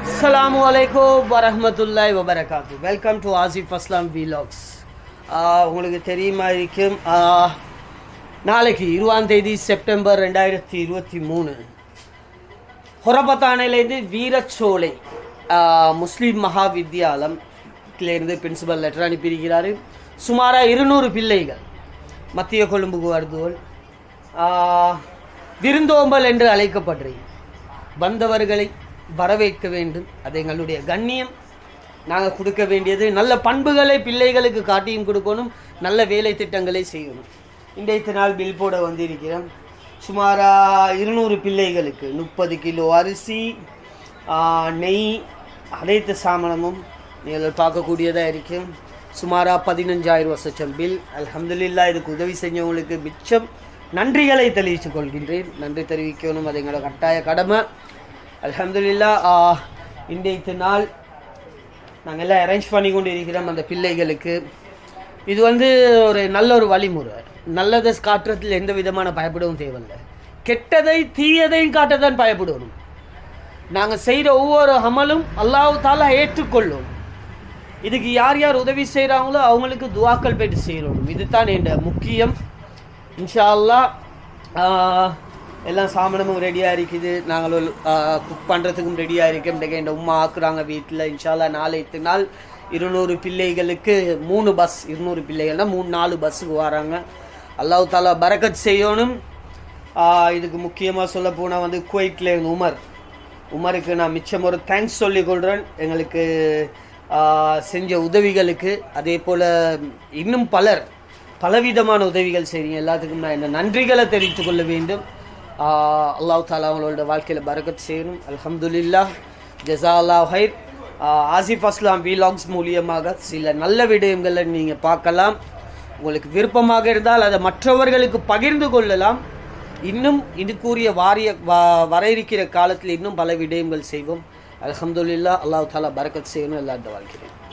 அஸ்ஸலாமு அலைக்கும் வரஹ்மத்துல்லாஹி வபரகாத்து வெல்கம் டு ஆசிஃப் அஸ்லாம் வீலாக்ஸ் உங்களுக்கு தெரியுமா இருக்கும் ஆஹ், நாளைக்கு இருபதாம் தேதி செப்டம்பர் ரெண்டாயிரத்தி இருபத்தி மூணு ஹொரபத்தானையிலேருந்து வீரச்சோலை ஆஹ், முஸ்லிம் மகா வித்யாலயத்திலேருந்து பிரின்சிபல் லெட்டர் அனுப்பியிருக்கிறாரு சுமாராக இருநூறு பிள்ளைகள் மத்திய கொழும்புக்கு வருதுவல் விருந்தோம்பல் என்று அழைக்கப்படுறீங்க வந்தவர்களை வரவேற்க வேண்டும் அது எங்களுடைய கண்ணியம் நாங்கள் கொடுக்க வேண்டியது நல்ல பண்புகளை பிள்ளைகளுக்கு காட்டியும் கொடுக்கணும் நல்ல வேலை திட்டங்களை செய்யணும் இன்றைய நாள் பில் போட வந்திருக்கிறோம் சுமாரா இருநூறு பிள்ளைகளுக்கு முப்பது கிலோ அரிசி ஆ, நெய் அனைத்து சாமனமும் நீங்கள் பார்க்கக்கூடியதாக இருக்கும் சுமாரா பதினஞ்சாயிரம் வருஷம் பில் அல்ஹம்துலில்லா இதுக்கு உதவி செஞ்சவங்களுக்கு மிச்சம் நன்றிகளை தெரிவித்துக் கொள்கின்றேன் நன்றி தெரிவிக்கணும் அது எங்களோட கட்டாய கடமை அல்ஹம்துலில்லா இன்றைய நாள் நாங்கள் எல்லாம் அரேஞ்ச் பண்ணி கொண்டு இருக்கிறோம் அந்த பிள்ளைகளுக்கு இது வந்து ஒரு நல்ல ஒரு வழிமுறை நல்லதை காட்டுறதுல எந்த விதமான பயப்படவும் தேவையில்லை கெட்டதை தீயதையும் காட்டத்தான் பயப்படணும் நாங்கள் செய்கிற ஒவ்வொரு அமலும் அல்லாஹ் தாலா ஏற்றுக்கொள்ளும் இதுக்கு யார் யார் உதவி செய்கிறாங்களோ அவங்களுக்கு துவாக்கள் போயிட்டு செய்யணும் இதுதான் என் முக்கியம் இன்ஷா அல்லாஹ் ஆஹ், எல்லாம் சாமனமும் ரெடியாக இருக்குது நாங்கள் குக் பண்ணுறதுக்கும் ரெடியாக இருக்கோம் இன்றைக்கு என் உமா ஆக்குறாங்க வீட்டில் இன்ஷால்லா நாளைத்து நாள் இருநூறு பிள்ளைகளுக்கு மூணு பஸ் இருநூறு பிள்ளைகள்னா மூணு நாலு பஸ்ஸுக்கு வராங்க அல்லாஹ் தாலா பரக்கத் செய்யணும் ஆஹ், இதுக்கு முக்கியமாக சொல்ல போனால் வந்து குவைட்ல இருந்து உமர் உமருக்கு நான் மிச்சம் ஒரு தேங்க்ஸ் சொல்லிக் கொள்கிறேன் எங்களுக்கு ஆஹ், செஞ்ச உதவிகளுக்கு அதே போல் இன்னும் பலர் பலவிதமான உதவிகள் செய்றீங்க எல்லாத்துக்கும் நான் இந்த நன்றிகளை தெரிவித்துக் கொள்ள வேண்டும் ஆஹ், அல்லாஹ் தாலா அவங்களோட வாழ்க்கையில் பரக்கத் செய்யணும் அல்ஹம்துலில்லா ஜஸா அல்லாஹ் ஹைர் ஆஹ், ஆசிஃப் அஸ்லாம் வீலாக்ஸ் மூலியமாக சில நல்ல விடயங்களை நீங்கள் பார்க்கலாம் உங்களுக்கு விருப்பமாக இருந்தால் அதை மற்றவர்களுக்கு பகிர்ந்து கொள்ளலாம் இன்னும் இதுக்குரிய வாரிய வ- வர இருக்கிற காலத்தில் இன்னும் பல விடயங்கள் செய்வோம் அல்ஹம்துலில்லா அல்லாஹ் தாலா பரக்கத் செய்யணும் எல்லாத்த வாழ்க்கிறேன்